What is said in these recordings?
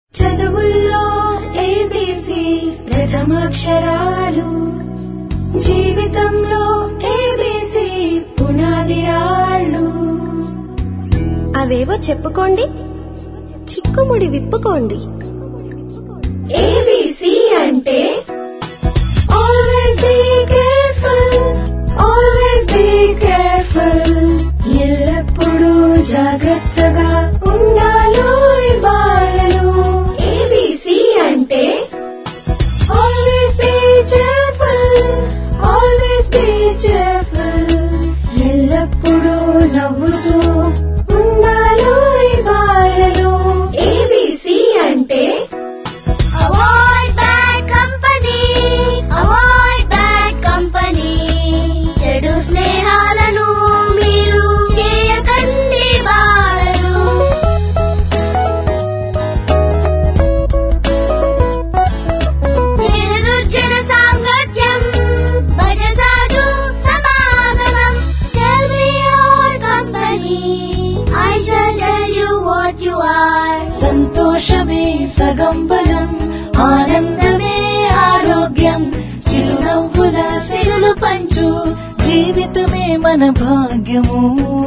చదువుల్లో ఏబీసీ ప్రథమాక్షరాలు జీవితంలో ఏబీసీ పునాది రాళ్ళు అవేవో చెప్పుకోండి చిక్కుముడి విప్పుకోండి ఏబీసీ అంటే always be careful always be careful ఎల్లప్పుడూ జాగ్రత్తగా ఉండాలో బాలలు ఏబీసీ అంటే always be cheerful always be cheerful ఎల్లప్పుడూ నవ్వుతూ ఉండాలో బాలలు ఏబీసీ అంటే Avoid bad company. Avoid bad company. చెడు స్నేహాలను మీరు చేయకండి బాలలు నిర్దుర్జన సాంగత్యం భజసాధు సమాగమం Tell me your company. I shall tell you what you are. సంతోషమే సగం బలం ఆనందమే ఆరోగ్యం చిరునవ్వుల సిరులు పంచు జీవితమే మన భాగ్యము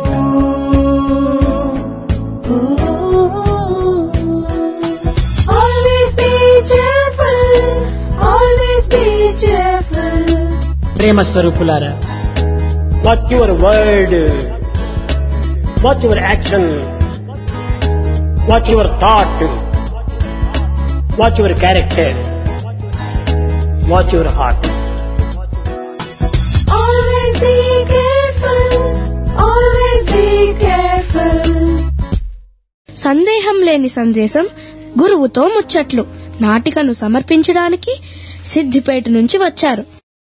always be cheerful always be cheerful ప్రేమ స్వరూపులారా what your word what your action what your thought what your character what your heart Always be careful. Always be careful. సందేహం లేని సందేశం గురువుతో ముచ్చట్లు నాటికను సమర్పించడానికి సిద్దిపేట నుంచి వచ్చారు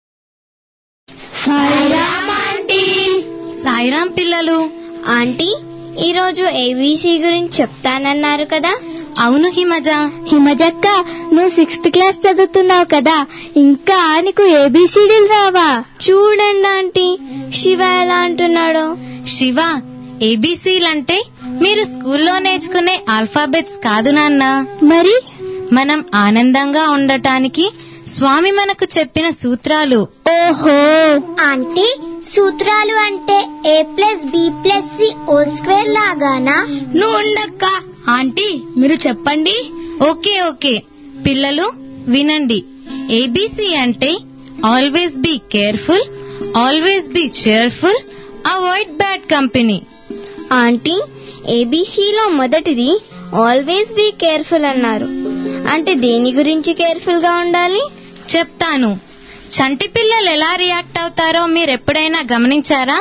సాయిరాం పిల్లలు ఆంటీ ఈరోజు ఏబీసీ గురించి చెప్తానన్నారు కదా అవును హిమజ హిమజక్క నువ్వు సిక్స్త్ క్లాస్ చదువుతున్నావు కదా ఇంకా నీకు ఏబీసీడీలు రావా చూడండి ఆంటీ శివ ఎలా అంటున్నాడో శివ ఏబీసీలంటే మీరు స్కూల్లో నేర్చుకునే ఆల్ఫాబెట్స్ కాదు నాన్న మరి మనం ఆనందంగా ఉండటానికి స్వామి మనకు చెప్పిన సూత్రాలు ఓహో ఆంటీ సూత్రాలు అంటే A plus B plus C whole square లాగానా నువ్వు ఉండక్క ఆంటీ మీరు చెప్పండి ఓకే ఓకే పిల్లలు వినండి ఏబీసీ అంటే always be careful always be cheerful avoid bad company aunty ఏబీసీలో మొదటిది ఆల్వేస్ బీ కేర్ఫుల్ అన్నారు అంటే దేని గురించి కేర్ఫుల్ గా ఉండాలి చెప్తాను చంటి పిల్లలు ఎలా రియాక్ట్ అవుతారో మీరు ఎప్పుడైనా గమనించారా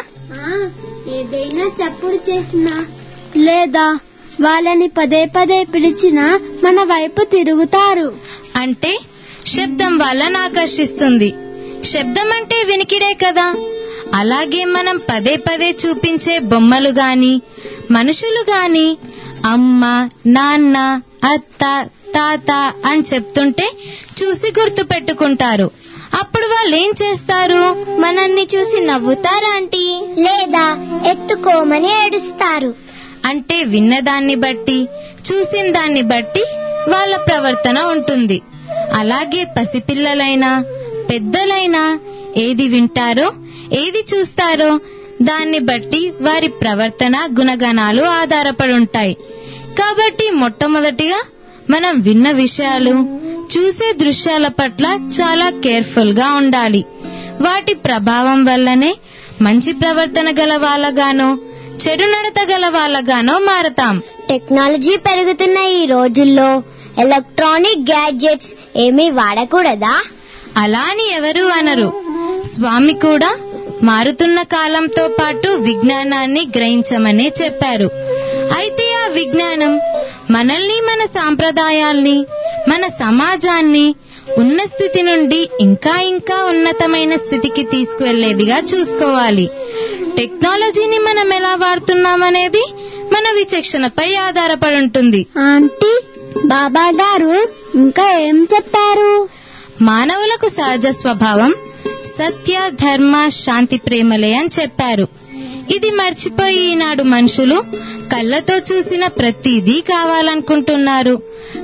ఏదైనా చప్పుడు చేసినా లేదా వాళ్ళని పదే పదే పిలిచినా మన వైపు తిరుగుతారు అంటే శబ్దం వాళ్ళని ఆకర్షిస్తుంది శబ్దం అంటే వినికిడే కదా అలాగే మనం పదే పదే చూపించే బొమ్మలు గాని మనుషులు గాని అమ్మ నాన్న అత్త తాత అని చెప్తుంటే చూసి గుర్తు పెట్టుకుంటారు అప్పుడు వాళ్ళు ఏం చేస్తారు మనల్ని చూసి నవ్వుతారా ఆంటీ లేదా ఎత్తుకోమని ఏడుస్తారు అంటే విన్నదాన్ని బట్టి చూసిన దాన్ని బట్టి వాళ్ళ ప్రవర్తన ఉంటుంది అలాగే పసిపిల్లలైనా పెద్దలైనా ఏది వింటారో ఏది చూస్తారో దాన్ని బట్టి వారి ప్రవర్తన గుణగణాలు ఆధారపడి ఉంటాయి కాబట్టి మొట్టమొదటిగా మనం విన్న విషయాలు చూసే దృశ్యాల పట్ల చాలా కేర్ఫుల్ గా ఉండాలి వాటి ప్రభావం వల్లనే మంచి ప్రవర్తన గల వాళ్ళగానో చెడు నడత గల వాళ్ళగానో మారతాం టెక్నాలజీ పెరుగుతున్న ఈ రోజుల్లో ఎలక్ట్రానిక్ గ్యాడ్జెట్స్ ఏమీ వాడకూడదా అలా అని ఎవరూ అనరు స్వామి కూడా మారుతున్న కాలంతో పాటు విజ్ఞానాన్ని గ్రహించమని చెప్పారు అయితే ఆ విజ్ఞానం మనల్ని మన సాంప్రదాయాల్ని మన సమాజాన్ని ఉన్న స్థితి నుండి ఇంకా ఇంకా ఉన్నతమైన స్థితికి తీసుకువెళ్లేదిగా చూసుకోవాలి టెక్నాలజీని మనం ఎలా వాడుతున్నామనేది మన విచక్షణపై ఆధారపడి ఉంటుంది ఆంటీ బాబా గారు ఇంకా ఏం చెప్పారు మానవులకు సహజ స్వభావం సత్య ధర్మ శాంతి ప్రేమలే అని చెప్పారు ఇది మర్చిపోయి ఈనాడు మనుషులు కళ్ళతో చూసిన ప్రతిదీ కావాలనుకుంటున్నారు కావాలి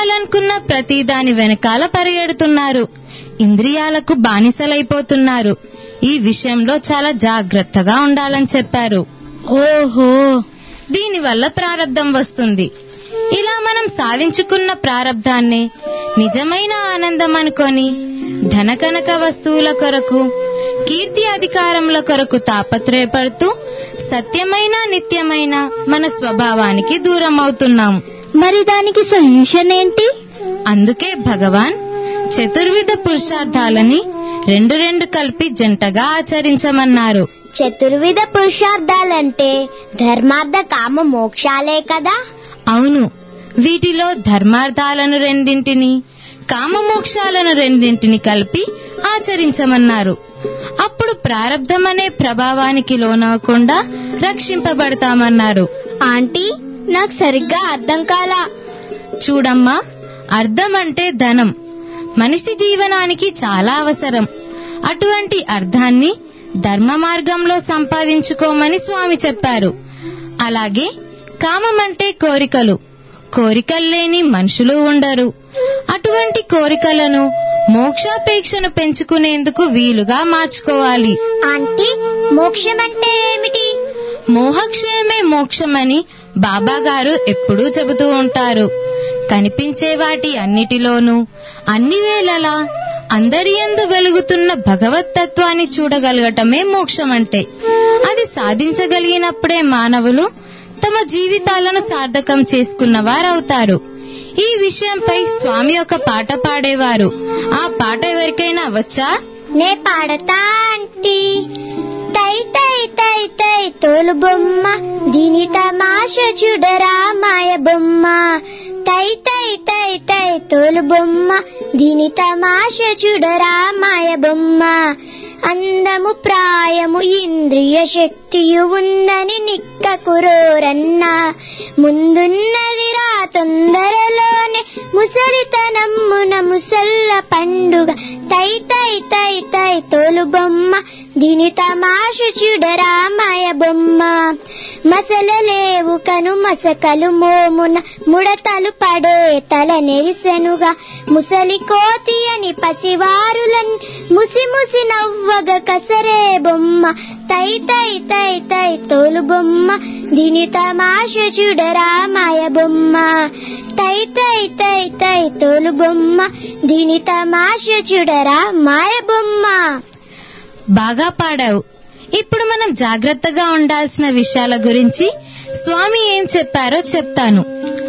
కావాలనుకున్న ప్రతి దాని వెనకాల పరిగెడుతున్నారు ఇంద్రియాలకు బానిసలైపోతున్నారు ఈ విషయంలో చాలా జాగ్రత్తగా ఉండాలని చెప్పారు ఓహో దీనివల్ల ప్రారంధం వస్తుంది ఇలా మనం సాధించుకున్న ప్రారంధాన్ని నిజమైన ఆనందం అనుకొని ధనకనక వస్తువుల కొరకు కీర్తి అధికారముల కొరకు తాపత్రయపడుతూ సత్యమైన నిత్యమైన మన స్వభావానికి దూరం అవుతున్నాం మరి దానికి సొల్యూషన్ ఏంటి అందుకే భగవాన్ చతుర్విధ పురుషార్థాలని రెండు రెండు కలిపి జంటగా ఆచరించమన్నారు చతుర్విధ పురుషార్థాలంటే ధర్మార్థ కామ మోక్షాలే కదా అవును వీటిలో ధర్మార్థాలను రెండింటిని కామమోక్షాలను రెండింటిని కలిపి ఆచరించమన్నారు అప్పుడు ప్రారంధమనే ప్రభావానికి లోనవకుండా రక్షింపబడతామన్నారు ఆంటీ నాకు సరిగ్గా అర్థం కాలా చూడమ్మా అర్థం అంటే ధనం మనిషి జీవనానికి చాలా అవసరం అటువంటి అర్థాన్ని ధర్మ మార్గంలో సంపాదించుకోమని స్వామి చెప్పారు అలాగే కామం అంటే కోరికలు కోరికలు లేని మనుషులు ఉండరు అటువంటి కోరికలను మోక్షాపేక్షను పెంచుకునేందుకు వీలుగా మార్చుకోవాలి ఆంటీ మోక్షం అంటే ఏమిటి మోహక్షయమే మోక్షమని బాబా గారు ఎప్పుడూ చెబుతూ ఉంటారు కనిపించే వాటి అన్నిటిలోనూ అన్ని వేళలా అందరి యందు వెలుగుతున్న భగవత్ తత్వాన్ని చూడగలగటమే మోక్షం అంటే అది సాధించగలిగినప్పుడే మానవులు తమ జీవితాలను సార్థకం చేసుకున్న వారవుతారు ఈ విషయంపై స్వామి ఒక పాట పాడేవారు ఆ పాట ఎవరికైనా వచ్చా నే పాడతా ఆంటీ తై తై తై తై తోలు బొమ్మ దీని తమాష చూడరా మాయ బొమ్మ తై తై తై తై తోలు బొమ్మ దీని తమాష చూడరా మాయ బొమ్మ అందము ప్రాయము ఇంద్రియ శక్తియు ఉందని నిక్క కురోరన్నా ముందున్నదిరా తొందరలోనే ముసలితనమ్మున ముసల్ల పండుగ తై తై తై తై తోలు బొమ్మ దీని తమాష చూడరా మాయ బొమ్మ మసలలేవు కను మసకలు మోమున ముడతలు పడే తల నెరిసెనుగా ముసలి కోతి అని పసివారులని ముసి ముసి నవ్వగ కసరే బొమ్మ తై తై తై తై తోలు బొమ్మ దీని తమాష చూడరా మాయ బొమ్మ తై తై తై తై తోలు బొమ్మ దీని తమాష చూడరా మాయ బొమ్మ బాగా పాడావు ఇప్పుడు మనం జాగ్రత్తగా ఉండాల్సిన విషయాల గురించి స్వామి ఏం చెప్పారో చెప్తాను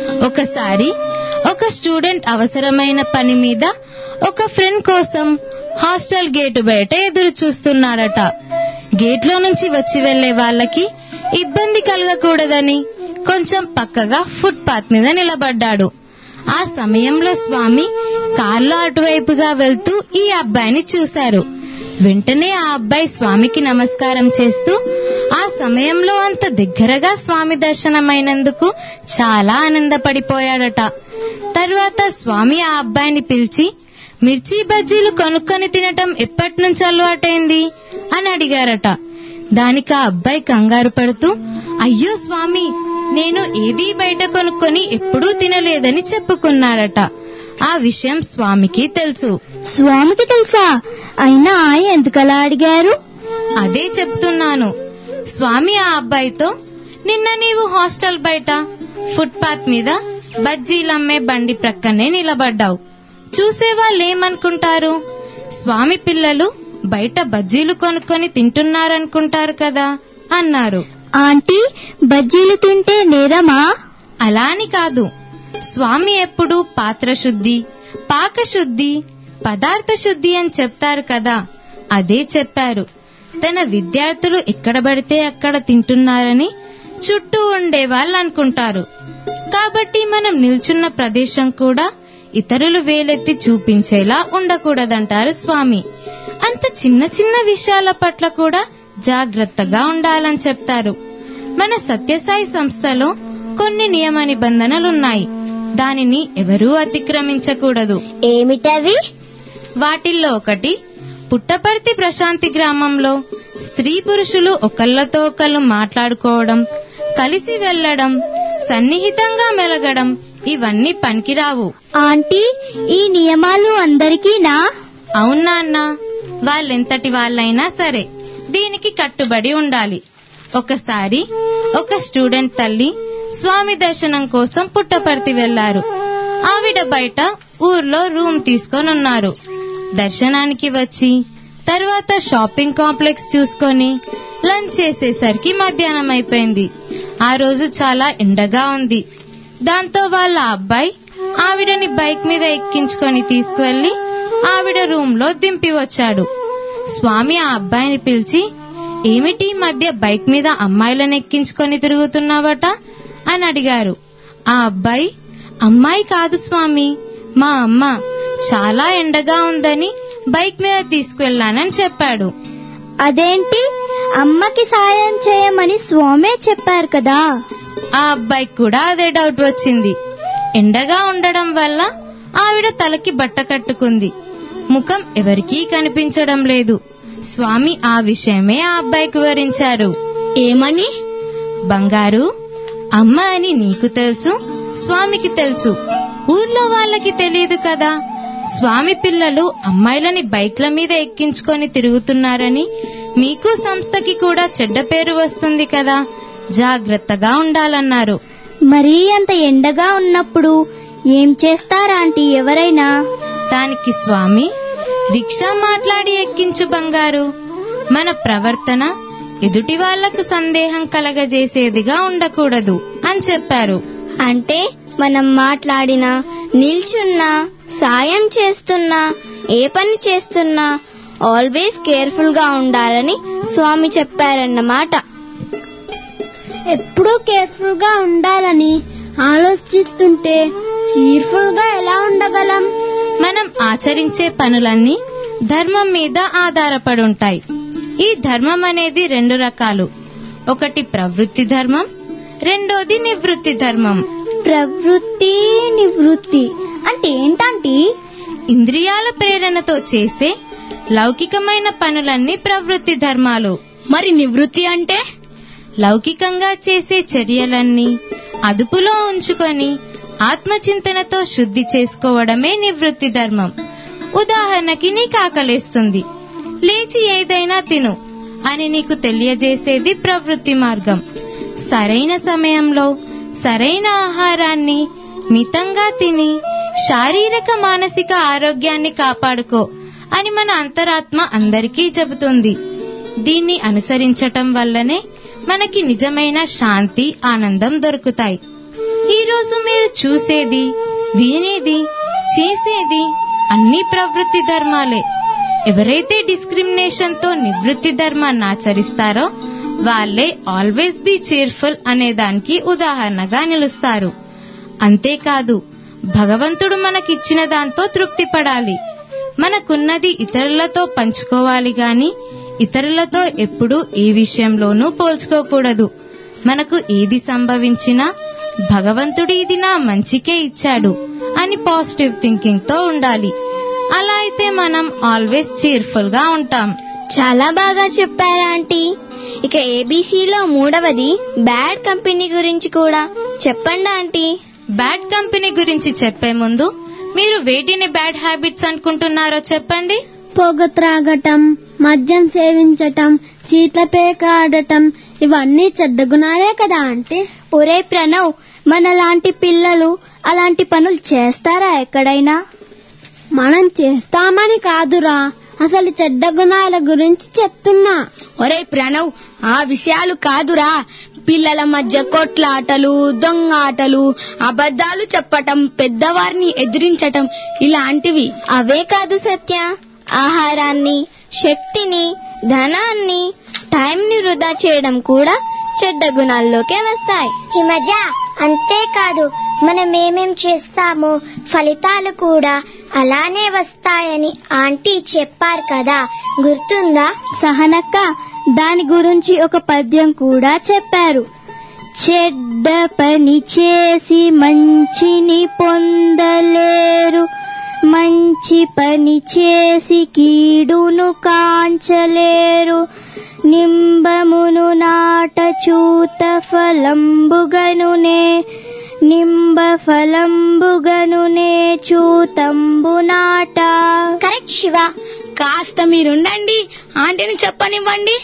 ఒకసారి ఒక స్టూడెంట్ అవసరమైన పని మీద ఒక ఫ్రెండ్ కోసం హాస్టల్ గేటు బయట ఎదురు చూస్తున్నాడట గేట్లో నుంచి వచ్చి వెళ్లే వాళ్ళకి ఇబ్బంది కలగకూడదని కొంచెం పక్కగా ఫుట్ పాత్ మీద నిలబడ్డాడు ఆ సమయంలో స్వామి కార్లో అటువైపుగా వెళ్తూ ఈ అబ్బాయిని చూశారు వెంటనే ఆ అబ్బాయి స్వామికి నమస్కారం చేస్తూ ఆ సమయంలో అంత దగ్గరగా స్వామి దర్శనమైనందుకు చాలా ఆనందపడిపోయాడట తర్వాత స్వామి ఆ అబ్బాయిని పిలిచి మిర్చి బజ్జీలు కొనుక్కొని తినటం ఎప్పటి నుంచి అలవాటైంది అని అడిగారట దానికి ఆ అబ్బాయి కంగారు పడుతూ అయ్యో స్వామి నేను ఏదీ బయట కొనుక్కొని ఎప్పుడూ తినలేదని చెప్పుకున్నాడట ఆ విషయం స్వామికి తెలుసు స్వామికి తెలుసా అయినా ఎందుకలా అడిగారు అదే చెప్తున్నాను స్వామి ఆ అబ్బాయితో నిన్న నీవు హాస్టల్ బయట ఫుట్పాత్ మీద బజ్జీలమ్మే బండి ప్రక్కనే నిలబడ్డావు చూసే వాళ్ళు ఏమనుకుంటారు స్వామి పిల్లలు బయట బజ్జీలు కొనుక్కొని తింటున్నారనుకుంటారు కదా అన్నారు ఆంటీ బజ్జీలు తింటే నేరమా అలా అని కాదు స్వామి ఎప్పుడు పాత్ర శుద్ధి పాకశుద్ధి పదార్థ శుద్ధి అని చెప్తారు కదా అదే చెప్పారు తన విద్యార్థులు ఎక్కడ పడితే అక్కడ తింటున్నారని చుట్టూ ఉండే వాళ్ళు అనుకుంటారు కాబట్టి మనం నిల్చున్న ప్రదేశం కూడా ఇతరులు వేలెత్తి చూపించేలా ఉండకూడదంటారు స్వామి అంత చిన్న చిన్న విషయాల పట్ల కూడా జాగ్రత్తగా ఉండాలని చెప్తారు మన సత్యసాయి సంస్థలో కొన్ని నియమ నిబంధనలున్నాయి దానిని ఎవరూ అతిక్రమించకూడదు ఏమిటవి వాటిల్లో ఒకటి పుట్టపర్తి ప్రశాంతి గ్రామంలో స్త్రీ పురుషులు ఒకళ్ళతో ఒకళ్ళు మాట్లాడుకోవడం కలిసి వెళ్లడం సన్నిహితంగా మెలగడం ఇవన్నీ పనికిరావు ఆంటీ ఈ నియమాలు అందరికీనా అవునా అన్న వాళ్ళెంతటి వాళ్ళైనా సరే దీనికి కట్టుబడి ఉండాలి ఒకసారి ఒక స్టూడెంట్ తల్లి స్వామి దర్శనం కోసం పుట్టపర్తి వెళ్లారు ఆవిడ బయట ఊర్లో రూమ్ తీసుకొని ఉన్నారు దర్శనానికి వచ్చి తర్వాత షాపింగ్ కాంప్లెక్స్ చూసుకొని లంచ్ చేసేసరికి మధ్యాహ్నం అయిపోయింది ఆ రోజు చాలా ఎండగా ఉంది దాంతో వాళ్ళ అబ్బాయి ఆవిడని బైక్ మీద ఎక్కించుకొని తీసుకువెళ్లి ఆవిడ రూమ్ లో దింపి వచ్చాడు స్వామి ఆ అబ్బాయిని పిలిచి ఏమిటి ఈ మధ్య బైక్ మీద అమ్మాయిలను ఎక్కించుకొని తిరుగుతున్నావట అని అడిగారు ఆ అబ్బాయి అమ్మాయి కాదు స్వామి మా అమ్మ చాలా ఎండగా ఉందని బైక్ మీద తీసుకువెళ్ళానని చెప్పాడు అదేంటి అమ్మకి సాయం చేయమని స్వామే చెప్పారు కదా ఆ అబ్బాయికి కూడా అదే డౌట్ వచ్చింది ఎండగా ఉండడం వల్ల ఆవిడ తలకి బట్ట కట్టుకుంది ముఖం ఎవరికీ కనిపించడం లేదు స్వామి ఆ విషయమే ఆ అబ్బాయికి వివరించారు ఏమని బంగారు అమ్మ అని నీకు తెలుసు స్వామికి తెలుసు ఊర్లో వాళ్ళకి తెలియదు కదా స్వామి పిల్లలు అమ్మాయిలని బైక్ల మీద ఎక్కించుకొని తిరుగుతున్నారని మీకు సంస్థకి కూడా చెడ్డ పేరు వస్తుంది కదా జాగ్రత్తగా ఉండాలన్నారు మరీ అంత ఎండగా ఉన్నప్పుడు ఏం చేస్తారాంటీ ఎవరైనా దానికి స్వామి రిక్షా మాట్లాడి ఎక్కించు బంగారు మన ప్రవర్తన ఎదుటి వాళ్లకు సందేహం కలగజేసేదిగా ఉండకూడదు అని చెప్పారు అంటే మనం మాట్లాడినా నిల్చున్నా సాయం చేస్తున్నా ఏ పని చేస్తున్నా ఆల్వేస్ కేర్ఫుల్ గా ఉండాలని స్వామి చెప్పారన్నమాట ఎప్పుడూ కేర్ఫుల్ గా ఉండాలని ఆలోచిస్తుంటే చీర్ఫుల్ గా ఎలా ఉండగలం మనం ఆచరించే పనులన్నీ ధర్మం మీద ఆధారపడి ఉంటాయి ఈ ధర్మం అనేది రెండు రకాలు ఒకటి ప్రవృత్తి ధర్మం రెండోది నివృత్తి ధర్మం ప్రవృత్తి నివృత్తి అంటే ఏంటంటే ఇంద్రియాల ప్రేరణతో చేసే లౌకికమైన పనులన్నీ ప్రవృత్తి ధర్మాలు మరి నివృత్తి అంటే లౌకికంగా చేసే చర్యలన్నీ అదుపులో ఉంచుకొని ఆత్మచింతనతో శుద్ధి చేసుకోవడమే నివృత్తి ధర్మం ఉదాహరణకి నీకు ఆకలేస్తుంది లేచి ఏదైనా తిను అని నీకు తెలియజేసేది ప్రవృత్తి మార్గం సరైన సమయంలో సరైన ఆహారాన్ని మితంగా తిని శారీరక మానసిక ఆరోగ్యాన్ని కాపాడుకో అని మన అంతరాత్మ అందరికీ చెబుతుంది దీన్ని అనుసరించటం వల్లనే మనకి నిజమైన శాంతి ఆనందం దొరుకుతాయి ఈ రోజు మీరు చూసేది వినేది చేసేది అన్ని ప్రవృత్తి ధర్మాలే ఎవరైతే డిస్క్రిమినేషన్ తో నివృత్తి ధర్మాన్ని ఆచరిస్తారో వాళ్ళే ఆల్వేస్ బీ చేర్ఫుల్ అనే దానికి ఉదాహరణగా నిలుస్తారు అంతేకాదు భగవంతుడు మనకిచ్చిన దాంతో తృప్తి పడాలి మనకున్నది ఇతరులతో పంచుకోవాలి గాని ఇతరులతో ఎప్పుడూ ఏ విషయంలోనూ పోల్చుకోకూడదు మనకు ఏది సంభవించినా భగవంతుడు ఇది నా మంచికే ఇచ్చాడు అని పాజిటివ్ థింకింగ్ తో ఉండాలి అలా అయితే మనం ఆల్వేస్ చీర్ఫుల్ గా ఉంటాం చాలా బాగా చెప్పారు ఆంటీ ఇక ఏబీసీలో మూడవది బ్యాడ్ కంపెనీ గురించి కూడా చెప్పండి ఆంటీ బ్యాడ్ కంపెనీ గురించి చెప్పే ముందు మీరు వేటిని బ్యాడ్ హ్యాబిట్స్ అనుకుంటున్నారో చెప్పండి పొగ త్రాగటం మద్యం సేవించటం చీట్ల పేక ఆడటం ఇవన్నీ చెడ్డ గుణాలే కదా అంటే ఒరే ప్రణవ్ మనలాంటి పిల్లలు అలాంటి పనులు చేస్తారా ఎక్కడైనా మనం చేస్తామని కాదురా అసలు చెడ్డ గుణాల గురించి చెప్తున్నా ఒరే ప్రణవ్ ఆ విషయాలు కాదురా పిల్లల మధ్య కొట్లాటలు దొంగ ఆటలు అబద్ధాలు చెప్పటం పెద్దవారిని ఎదిరించటం ఇలాంటివి అవే కాదు సత్య ఆహారాన్ని శక్తిని ధనాన్ని టైంని వృధా చేయడం కూడా చెడ్డ గుణాల్లోకే వస్తాయి హిమజ అంతేకాదు మనం ఏమేం చేస్తామో ఫలితాలు కూడా అలానే వస్తాయని ఆంటీ చెప్పారు కదా గుర్తుందా సహనక్క దాని గురించి ఒక పద్యం కూడా చెప్పారు చెడ్డ పని చేసి మంచిని పొందలేరు మంచి పని చేసి కీడును కాంచలేరు నింబమును నాట చూత ఫలంబుగనునే నింబ ఫలంబుగను నేచూతంబునాట కరెక్ట్ శివ కాస్త మీరుండండి ఆంటీని చెప్పనివ్వండి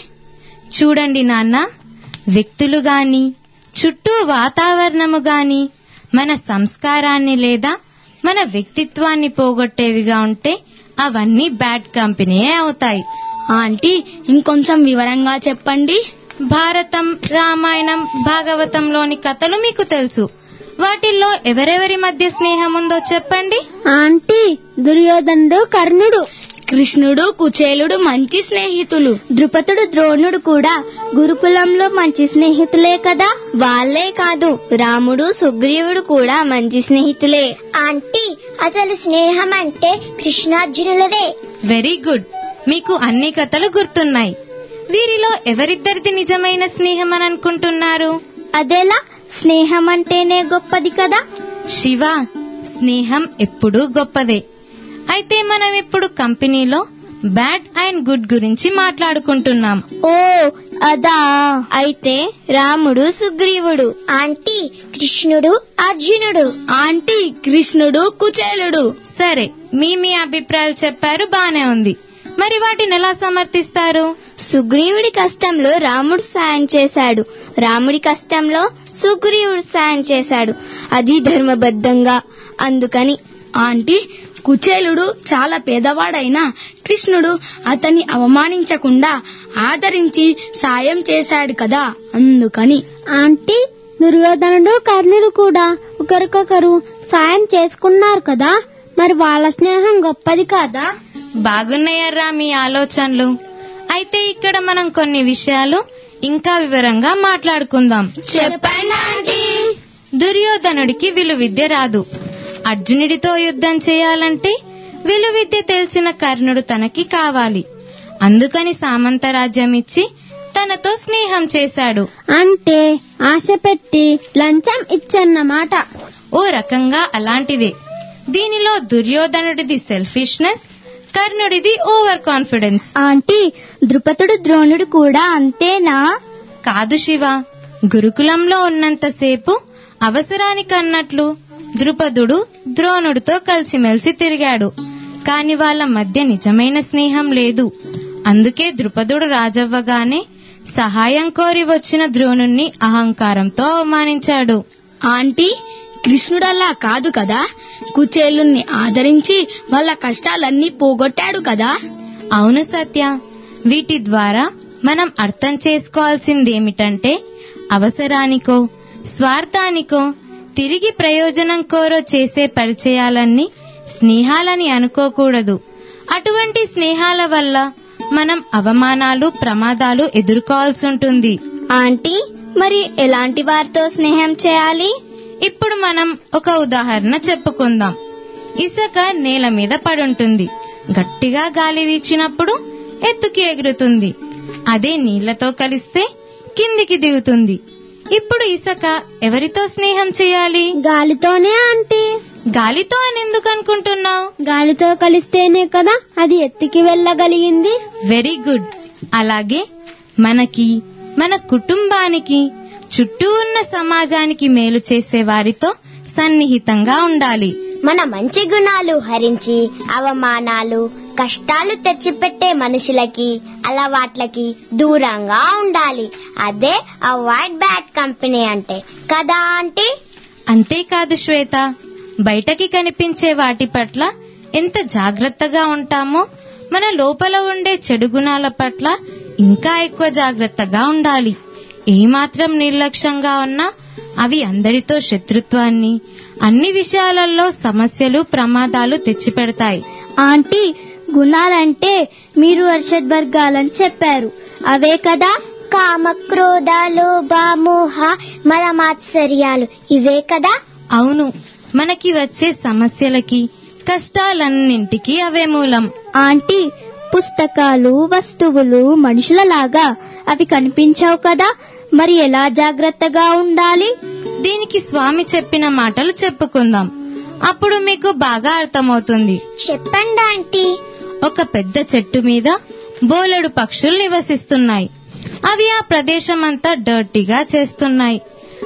చూడండి నాన్న వ్యక్తులు గాని చుట్టూ వాతావరణము గాని మన సంస్కారాన్ని లేదా మన వ్యక్తిత్వాన్ని పోగొట్టేవిగా ఉంటే అవన్నీ బ్యాడ్ కంపెనీయే అవుతాయి ఆంటీ ఇంకొంచెం వివరంగా చెప్పండి భారతం రామాయణం భాగవతంలోని కథలు మీకు తెలుసు వాటిల్లో ఎవరెవరి మధ్య స్నేహం ఉందో చెప్పండి ఆంటీ దుర్యోధనుడు కర్ణుడు కృష్ణుడు కుచేలుడు మంచి స్నేహితులు ద్రుపదుడు ద్రోణుడు కూడా గురుకులంలో మంచి స్నేహితులే కదా వాళ్ళే కాదు రాముడు సుగ్రీవుడు కూడా మంచి స్నేహితులే ఆంటీ అసలు స్నేహం అంటే కృష్ణార్జునులదే వెరీ గుడ్ మీకు అన్ని కథలు గుర్తున్నాయి వీరిలో ఎవరిద్దరిది నిజమైన స్నేహం అని అనుకుంటున్నారు అదెలా స్నేహం అంటేనే గొప్పది కదా శివ స్నేహం ఎప్పుడూ గొప్పదే అయితే మనం ఇప్పుడు కంపెనీలో బ్యాడ్ అండ్ గుడ్ గురించి మాట్లాడుకుంటున్నాం ఓ అదా అయితే రాముడు సుగ్రీవుడు ఆంటీ కృష్ణుడు అర్జునుడు ఆంటీ కృష్ణుడు కుచేలుడు సరే మీ మీ అభిప్రాయాలు చెప్పారు బానే ఉంది మరి వాటిని ఎలా సమర్థిస్తారు సుగ్రీవుడి కష్టంలో రాముడు సాయం చేశాడు రాముడి కష్టంలో సుగ్రీవుడు సాయం చేశాడు అది ధర్మబద్ధంగా అందుకని ఆంటీ కుచేలుడు చాలా పేదవాడైన కృష్ణుడు అతన్ని అవమానించకుండా ఆదరించి సాయం చేశాడు కదా అందుకని ఆంటీ దుర్యోధనుడు కర్ణుడు కూడా ఒకరికొకరు సాయం చేసుకున్నారు కదా మరి వాళ్ళ స్నేహం గొప్పది కాదా బాగున్నాయర్రా మీ ఆలోచనలు అయితే ఇక్కడ మనం కొన్ని విషయాలు ఇంకా వివరంగా మాట్లాడుకుందాం చెప్పండి ఆంటీ దుర్యోధనుడికి విలువిద్య రాదు అర్జునుడితో యుద్ధం చేయాలంటే విలువిద్య తెలిసిన కర్ణుడు తనకి కావాలి అందుకని సామంతరాజ్యం ఇచ్చి తనతో స్నేహం చేశాడు అంటే ఆశ పెట్టి లంచం ఇచ్చన్నమాట ఓ రకంగా అలాంటిదే దీనిలో దుర్యోధనుడిది సెల్ఫిష్నెస్ కర్ణుడిది ఓవర్ కాన్ఫిడెన్స్ ఆంటీ ద్రుపదుడు ద్రోణుడు కూడా అంతేనా కాదు శివ గురుకులంలో ఉన్నంతసేపు అవసరానికి అన్నట్లు ద్రుపదుడు ద్రోణుడితో కలిసిమెలిసి తిరిగాడు కాని వాళ్ళ మధ్య నిజమైన స్నేహం లేదు అందుకే ద్రుపదుడు రాజవ్వగానే సహాయం కోరి వచ్చిన ద్రోణుణ్ణి అహంకారంతో అవమానించాడు ఆంటీ కృష్ణుడల్లా కాదు కదా కుచేలుణ్ణి ఆదరించి వాళ్ళ కష్టాలన్నీ పోగొట్టాడు కదా అవును సత్య వీటి ద్వారా మనం అర్థం చేసుకోవాల్సిందేమిటంటే అవసరానికో స్వార్థానికో తిరిగి ప్రయోజనం కోరో చేసే పరిచయాలన్నీ స్నేహాలని అనుకోకూడదు అటువంటి స్నేహాల వల్ల మనం అవమానాలు ప్రమాదాలు ఎదుర్కోవాల్సి ఉంటుంది ఆంటీ మరి ఎలాంటి వారితో స్నేహం చేయాలి ఇప్పుడు మనం ఒక ఉదాహరణ చెప్పుకుందాం ఇసుక నేల మీద పడుంటుంది గట్టిగా గాలి వీచినప్పుడు ఎత్తుకి ఎగురుతుంది అదే నీళ్లతో కలిస్తే కిందికి దిగుతుంది ఇప్పుడు ఇసుక ఎవరితో స్నేహం చేయాలి గాలితోనే ఆంటీ గాలితో అని ఎందుకు అనుకుంటున్నావు గాలితో కలిస్తేనే కదా అది ఎత్తికి వెళ్ళగలిగింది వెరీ గుడ్ అలాగే మనకి మన కుటుంబానికి చుట్టూ ఉన్న సమాజానికి మేలు చేసే వారితో సన్నిహితంగా ఉండాలి మన మంచి గుణాలు హరించి అవమానాలు కష్టాలు తెచ్చిపెట్టే మనుషులకి అలవాట్లకి దూరంగా ఉండాలి అదే అవాయిడ్ బ్యాడ్ కంపెనీ అంటే కదా ఆంటీ అంతేకాదు శ్వేత బయటకి కనిపించే వాటి పట్ల ఎంత జాగ్రత్తగా ఉంటామో మన లోపల ఉండే చెడు గుణాల పట్ల ఇంకా ఎక్కువ జాగ్రత్తగా ఉండాలి ఏమాత్రం నిర్లక్ష్యంగా ఉన్నా అవి అందరితో శత్రుత్వాన్ని అన్ని విషయాలలో సమస్యలు ప్రమాదాలు తెచ్చిపెడతాయి ఆంటీ గుణాలంటే మీరు అర్షద్ వర్గాలని చెప్పారు అవే కదా కామక్రోధ లోభ మోహ మలమాత్సర్యాలు ఇవే కదా అవును మనకి వచ్చే సమస్యలకి కష్టాలన్నింటికి అవే మూలం ఆంటీ పుస్తకాలు వస్తువులు మనుషులలాగా అవి కనిపించవు కదా మరి ఎలా జాగ్రత్తగా ఉండాలి దీనికి స్వామి చెప్పిన మాటలు చెప్పుకుందాం అప్పుడు మీకు బాగా అర్థమవుతుంది చెప్పండి ఆంటీ ఒక పెద్ద చెట్టు మీద బోలెడు పక్షులు నివసిస్తున్నాయి అవి ఆ ప్రదేశమంతా డర్టీగా చేస్తున్నాయి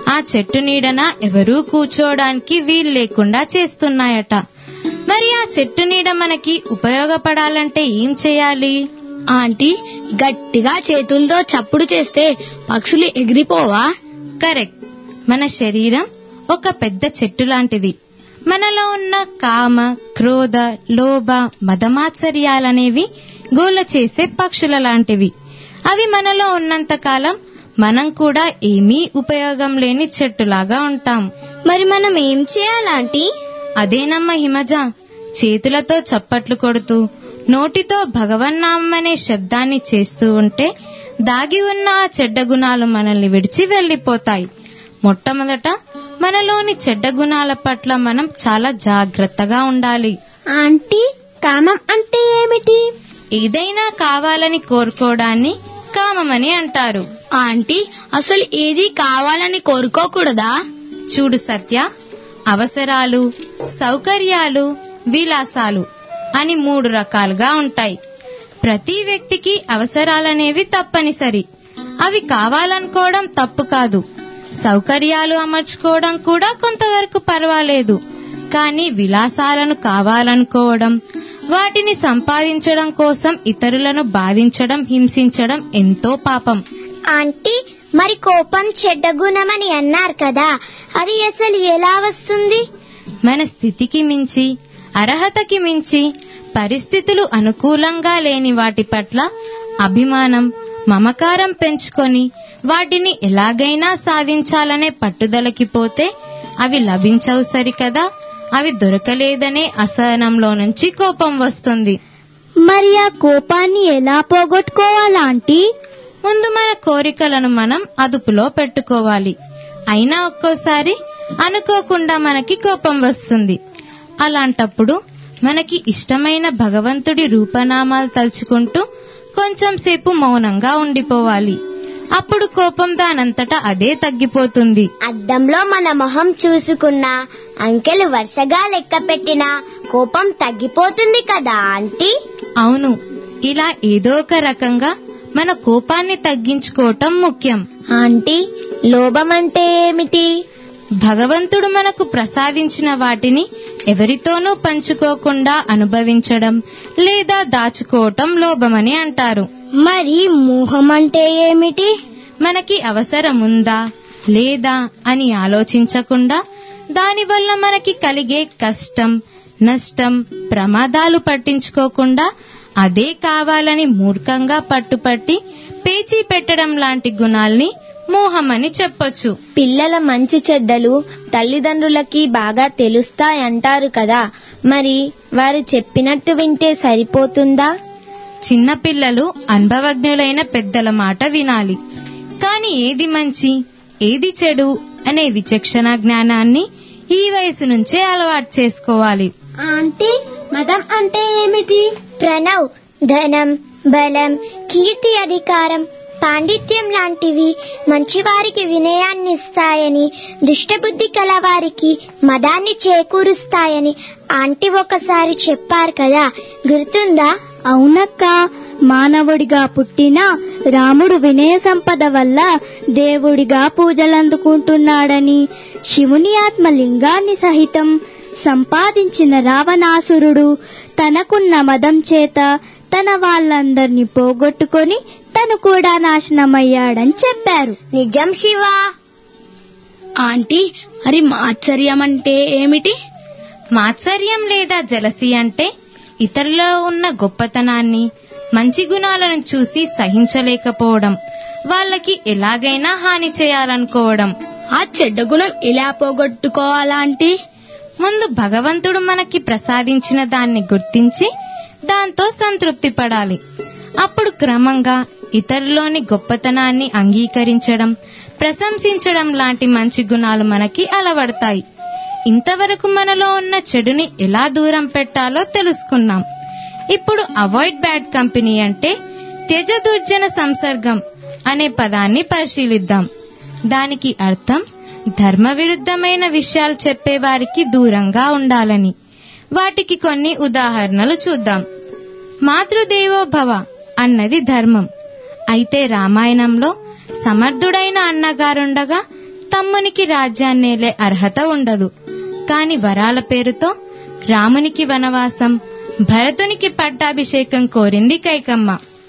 ఆ చెట్టు నీడన ఎవరూ కూర్చోవడానికి వీలు లేకుండా చేస్తున్నాయట మరి ఆ చెట్టు నీడ మనకి ఉపయోగపడాలంటే ఏం చేయాలి ఆంటీ గట్టిగా చేతులతో చప్పుడు చేస్తే పక్షులు ఎగిరిపోవా కరెక్ట్ మన శరీరం ఒక పెద్ద చెట్టు లాంటిది మనలో ఉన్న కామ క్రోధ లోభ మదమాత్సర్యాలనేవి గోల చేసే పక్షుల లాంటివి అవి మనలో ఉన్నంత కాలం మనం కూడా ఏమీ ఉపయోగం లేని చెట్టులాగా ఉంటాం మరి మనం ఏం చేయాలంటీ అదేనమ్మ హిమజ చేతులతో చప్పట్లు కొడుతూ నోటితో భగవన్నామం అనే శబ్దాన్ని చేస్తూ ఉంటే దాగి ఉన్న ఆ చెడ్డ గుణాలు మనల్ని విడిచి వెళ్లిపోతాయి మొట్టమొదట మనలోని చెడ్డ గుణాల పట్ల మనం చాలా జాగ్రత్తగా ఉండాలి ఆంటీ కామం అంటే ఏమిటి ఏదైనా కావాలని కోరుకోవడాన్ని కామమని అంటారు ఆంటీ అసలు ఏది కావాలని కోరుకోకూడదా చూడు సత్య అవసరాలు సౌకర్యాలు విలాసాలు అని మూడు రకాలుగా ఉంటాయి ప్రతి వ్యక్తికి అవసరాలనేవి తప్పనిసరి అవి కావాలనుకోవడం తప్పు కాదు సౌకర్యాలు అమర్చుకోవడం కూడా కొంతవరకు పర్వాలేదు కానీ విలాసాలను కావాలనుకోవడం వాటిని సంపాదించడం కోసం ఇతరులను బాధించడం హింసించడం ఎంతో పాపం ఆంటీ మరి కోపం చెడ్డ గుణమని అన్నారు కదా అది అసలు ఎలా వస్తుంది మన స్థితికి మించి అర్హతకి మించి పరిస్థితులు అనుకూలంగా లేని వాటి పట్ల అభిమానం మమకారం పెంచుకొని వాటిని ఎలాగైనా సాధించాలనే పట్టుదలకి పోతే అవి లభించవు సరికదా అవి దొరకలేదనే అసహనంలో నుంచి కోపం వస్తుంది మరి ఆ కోపాన్ని ఎలా పోగొట్టుకోవాలా ఆంటీ ముందు మన కోరికలను మనం అదుపులో పెట్టుకోవాలి అయినా ఒక్కోసారి అనుకోకుండా మనకి కోపం వస్తుంది అలాంటప్పుడు మనకి ఇష్టమైన భగవంతుడి రూపనామాలు తలుచుకుంటూ కొంచెం సేపు మౌనంగా ఉండిపోవాలి అప్పుడు కోపం దానంతటా అదే తగ్గిపోతుంది అద్దంలో మన మొహం చూసుకున్నా అంకెలు వరుసగా లెక్క పెట్టినా కోపం తగ్గిపోతుంది కదా ఆంటీ అవును ఇలా ఏదో ఒక రకంగా మన కోపాన్ని తగ్గించుకోవటం ముఖ్యం ఆంటీ లోభం అంటే ఏమిటి భగవంతుడు మనకు ప్రసాదించిన వాటిని ఎవరితోనూ పంచుకోకుండా అనుభవించడం లేదా దాచుకోవటం లోభమని అంటారు మరి మోహం అంటే ఏమిటి మనకి అవసరముందా లేదా అని ఆలోచించకుండా దానివల్ల మనకి కలిగే కష్టం నష్టం ప్రమాదాలు పట్టించుకోకుండా అదే కావాలని మూర్ఖంగా పట్టుపట్టి పేచీ పెట్టడం లాంటి గుణాల్ని మోహమని చెప్పొచ్చు పిల్లల మంచి చెడ్డలు తల్లిదండ్రులకి బాగా తెలుస్తాయంటారు కదా మరి వారు చెప్పినట్టు వింటే సరిపోతుందా చిన్నపిల్లలు అనుభవజ్ఞులైన పెద్దల మాట వినాలి కాని ఏది మంచి ఏది చెడు అనే విచక్షణ జ్ఞానాన్ని ఈ వయసు నుంచే అలవాటు చేసుకోవాలి ఆంటీ మతం అంటే ఏమిటి ప్రణవ్ ధనం బలం కీర్తి అధికారం పాండిత్యం లాంటివి మంచివారికి వినయాన్ని ఇస్తాయని దుష్టబుద్ధి కలవారికి మదాన్ని చేకూరుస్తాయని ఆంటీ ఒకసారి చెప్పారు కదా గుర్తుందా అవునక్క మానవుడిగా పుట్టిన రాముడు వినయ సంపద వల్ల దేవుడిగా పూజలందుకుంటున్నాడని శివుని ఆత్మలింగాన్ని సహితం సంపాదించిన రావణాసురుడు తనకున్న మదం చేత తన వాళ్ళందర్నీ పోగొట్టుకొని తను కూడా నాశనమయ్యాడని చెప్పారు నిజం శివా ఆంటీ మరి మాత్సర్యం అంటే ఏమిటి మాత్సర్యం లేదా జలసి అంటే ఇతరులలో ఉన్న గొప్పతనాన్ని మంచి గుణాలను చూసి సహించలేకపోవడం వాళ్ళకి ఎలాగైనా హాని చేయాలనుకోవడం ఆ చెడ్డ గుణం ఎలా పోగొట్టుకోవాలా ఆంటీ ముందు భగవంతుడు మనకి ప్రసాదించిన దాన్ని గుర్తించి దాంతో సంతృప్తి పడాలి అప్పుడు క్రమంగా ఇతరులోని గొప్పతనాన్ని అంగీకరించడం ప్రశంసించడం లాంటి మంచి గుణాలు మనకి అలవడతాయి ఇంతవరకు మనలో ఉన్న చెడుని ఎలా దూరం పెట్టాలో తెలుసుకున్నాం ఇప్పుడు అవాయిడ్ బ్యాడ్ కంపెనీ అంటే త్యజ దుర్జన సంసర్గం అనే పదాన్ని పరిశీలిద్దాం దానికి అర్థం ధర్మ విరుద్ధమైన విషయాలు చెప్పేవారికి దూరంగా ఉండాలని వాటికి కొన్ని ఉదాహరణలు చూద్దాం మాతృదేవో భవ అన్నది ధర్మం అయితే రామాయణంలో సమర్థుడైన అన్నగారుండగా తమ్మునికి రాజ్యాన్నేలే అర్హత ఉండదు కాని వరాల పేరుతో రామునికి వనవాసం భరతునికి పట్టాభిషేకం కోరింది కైకమ్మ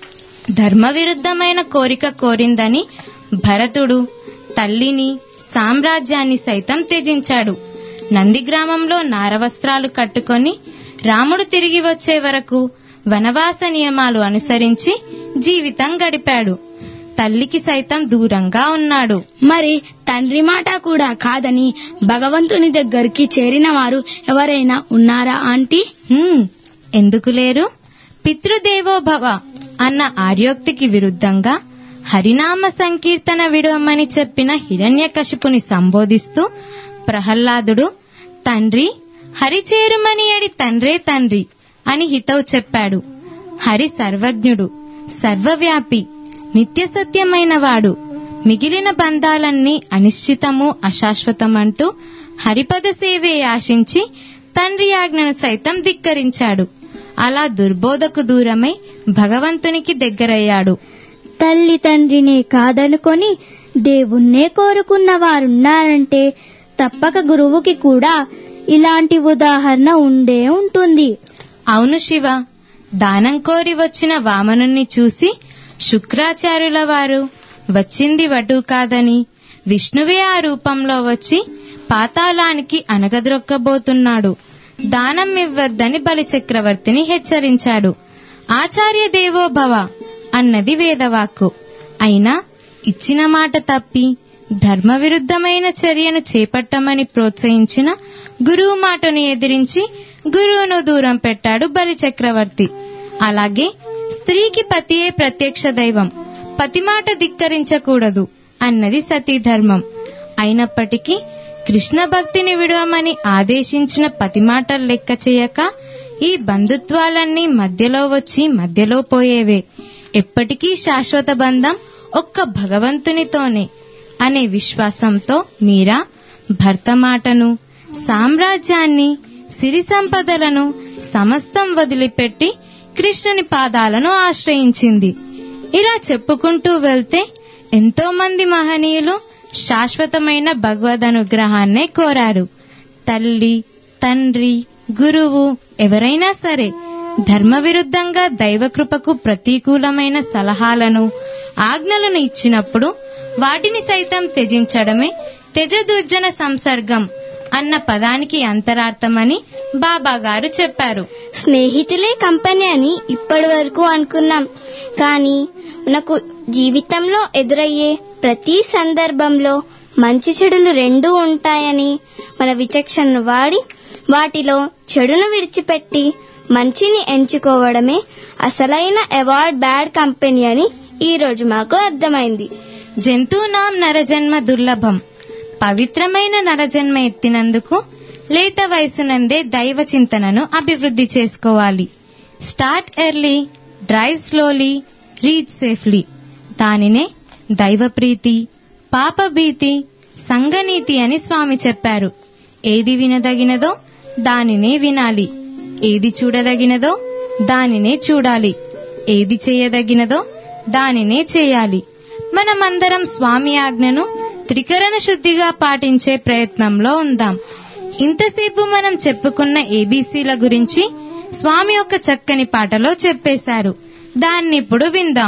ధర్మ విరుద్ధమైన కోరిక కోరిందని భరతుడు తల్లిని సామ్రాజ్యాన్ని సైతం త్యజించాడు నందిగ్రామంలో నారవస్త్రాలు కట్టుకొని రాముడు తిరిగి వచ్చే వరకు వనవాస నియమాలు అనుసరించి జీవితం గడిపాడు తల్లికి సైతం దూరంగా ఉన్నాడు మరి తండ్రి మాట కూడా కాదని భగవంతుని దగ్గరికి చేరిన వారు ఎవరైనా ఉన్నారా ఆంటీ హ్మ్, ఎందుకు లేరు పితృదేవో భవ అన్న ఆర్యోక్తికి విరుద్ధంగా హరినామ సంకీర్తన విడవమని చెప్పిన హిరణ్యకశిపుని సంబోధిస్తూ ప్రహ్లాదుడు తండ్రి హరిచేరుమని అడి తండ్రే తండ్రి అని హితవు చెప్పాడు హరి సర్వజ్ఞుడు సర్వవ్యాపి నిత్య సత్యమైన వాడు మిగిలిన బంధాలన్నీ అనిశ్చితము అశాశ్వతమంటూ హరిపద సేవే ఆశించి తండ్రి ఆజ్ఞను సైతం ధిక్కరించాడు అలా దుర్బోధకు దూరమై భగవంతునికి దగ్గరయ్యాడు తల్లి తండ్రిని కాదనుకొని దేవుణ్ణే కోరుకున్న వారున్నారంటే తప్పక గురువుకి కూడా ఇలాంటి ఉదాహరణ ఉండే ఉంటుంది అవును శివ దానం కోరి వచ్చిన వామనుణ్ణి చూసి శుక్రాచార్యుల వారు వచ్చింది వటు కాదని విష్ణువే ఆ రూపంలో వచ్చి పాతాళానికి అనగద్రొక్కబోతున్నాడు దానం ఇవ్వద్దని బలిచక్రవర్తిని హెచ్చరించాడు ఆచార్య దేవో భవ అన్నది వేదవాక్కు అయినా ఇచ్చిన మాట తప్పి ధర్మ విరుద్ధమైన చర్యను చేపట్టమని ప్రోత్సహించిన గురువు మాటను ఎదిరించి గురువును దూరం పెట్టాడు బలిచక్రవర్తి అలాగే స్త్రీకి పతియే ప్రత్యక్ష దైవం పతి మాట ధిక్కరించకూడదు అన్నది సతీ ధర్మం అయినప్పటికీ కృష్ణ భక్తిని విడవమని ఆదేశించిన పతి మాటలు లెక్క చేయక ఈ బంధుత్వాలన్నీ మధ్యలో వచ్చి మధ్యలో పోయేవే ఎప్పటికీ శాశ్వత బంధం ఒక్క భగవంతునితోనే అనే విశ్వాసంతో మీరా భర్త మాటను సామ్రాజ్యాన్ని సిరి సంపదలను సమస్తం వదిలిపెట్టి కృష్ణుని పాదాలను ఆశ్రయించింది ఇలా చెప్పుకుంటూ వెళ్తే ఎంతో మంది మహనీయులు శాశ్వతమైన భగవద్ అనుగ్రహాన్నే కోరారు తల్లి తండ్రి గురువు ఎవరైనా సరే ధర్మ విరుద్ధంగా దైవకృపకు ప్రతికూలమైన సలహాలను ఆజ్ఞలను ఇచ్చినప్పుడు వాటిని సైతం త్యజించడమే త్యజదుర్జన సంసర్గం అన్న పదానికి అంతరార్థమని బాబా గారు చెప్పారు స్నేహితులే కంపెనీ అని ఇప్పటి వరకు అనుకున్నాం కానీ మనకు జీవితంలో ఎదురయ్యే ప్రతి సందర్భంలో మంచి చెడులు రెండూ ఉంటాయని మన విచక్షణను వాడి వాటిలో చెడును విడిచిపెట్టి మంచిని ఎంచుకోవడమే అసలైన అవార్డ్ బ్యాడ్ కంపెనీ అని ఈ రోజు మాకు అర్థమైంది జంతువునాం నరజన్మ దుర్లభం పవిత్రమైన నరజన్మ ఎత్తినందుకు లేత వయసునందే దైవ చింతనను అభివృద్ధి చేసుకోవాలి start early drive slowly reach safely దానినే దైవప్రీతి పాపభీతి సంగనీతి అని స్వామి చెప్పారు ఏది వినదగినదో దానినే వినాలి ఏది చూడదగినదో దానినే చూడాలి ఏది చేయదగినదో దానినే చేయాలి మనమందరం స్వామి ఆజ్ఞను త్రికరణ శుద్ధిగా పాటించే ప్రయత్నంలో ఉందాం ఇంతసేపు మనం చెప్పుకున్న ఏబీసీల గురించి స్వామి ఒక చక్కని పాటలో చెప్పేశారు దాన్నిప్పుడు విందాం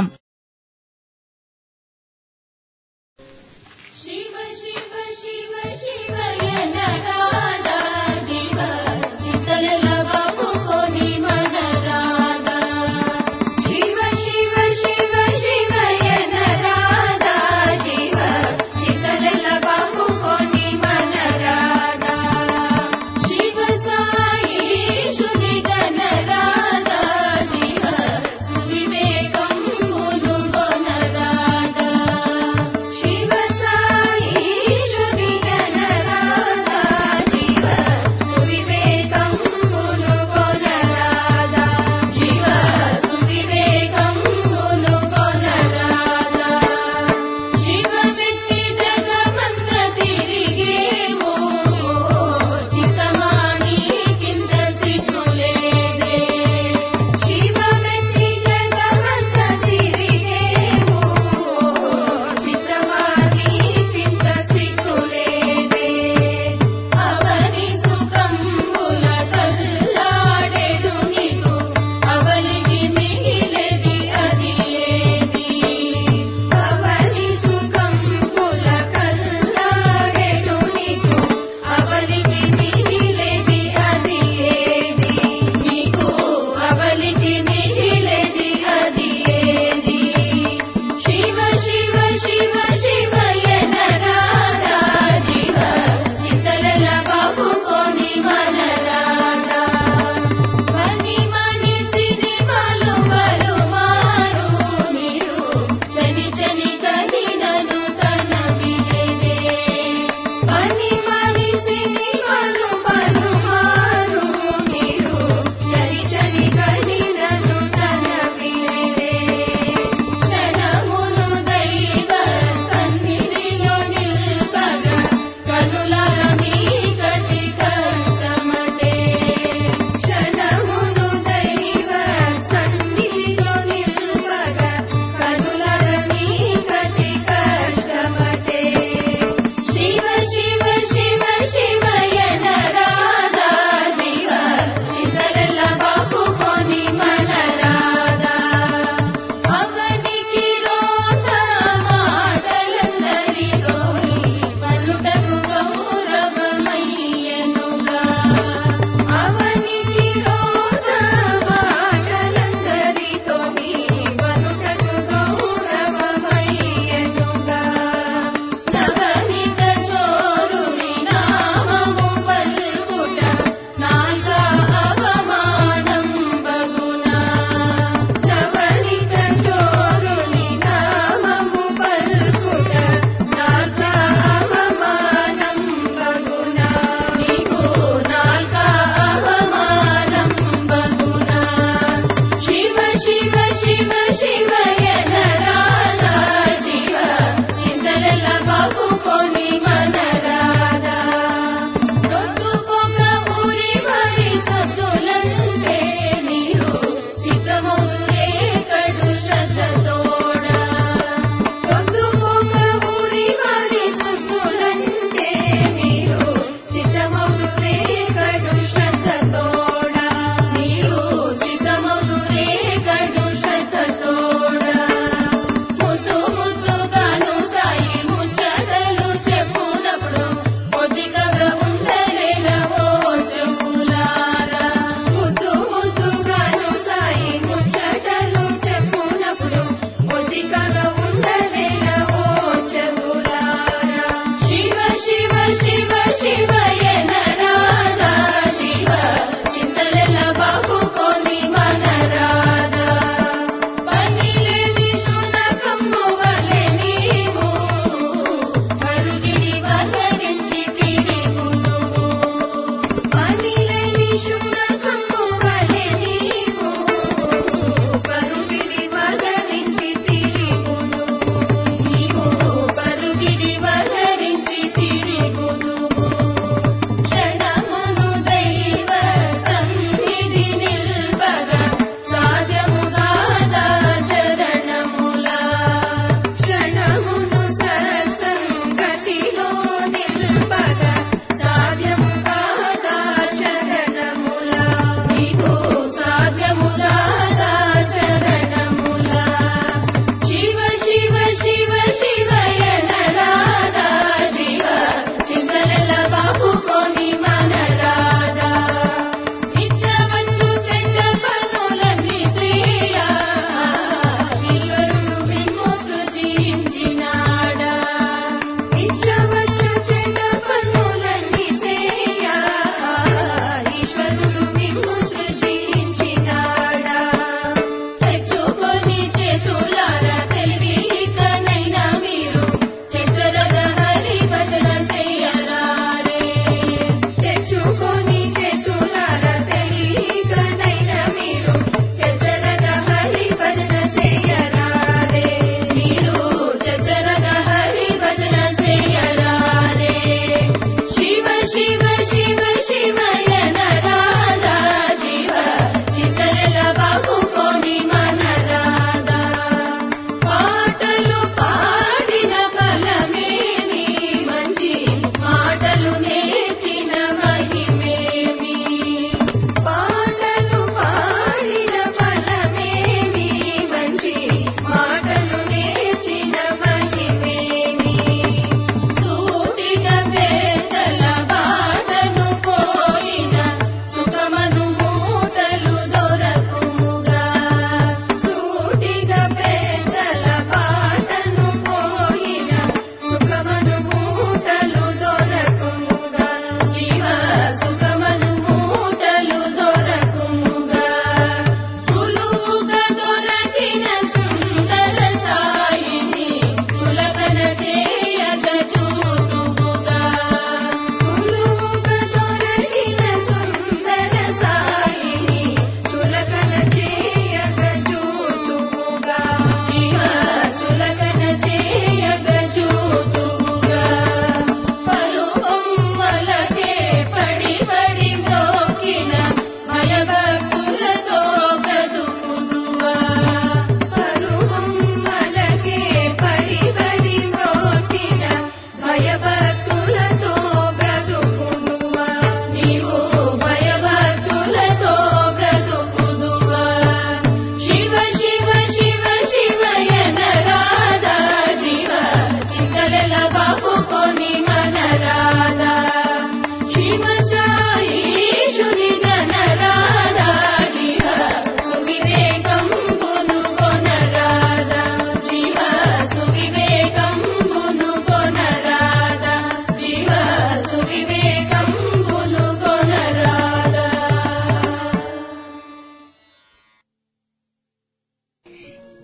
शिव शिव शिव शिवय नरादा जीव चितल बाबू कोणी मन राधा शिव शिव शिव शिवय नरादा जीव चितल बाबू कोणी मन राधा शिव साई शुनि गण राधा जीव सुविवेकं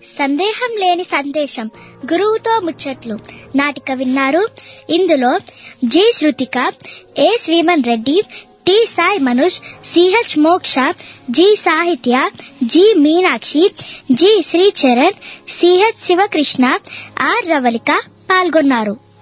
సందేహం లేని సందేశం గురువుతో ముచ్చట్లు నాటిక విన్నారు ఇందులో G Shruthika A Sriman Reddy T Sai Manush CH Moksha G Sahitya G Meenakshi G Sricharan CH Sivakrishna R Ravalika పాల్గొన్నారు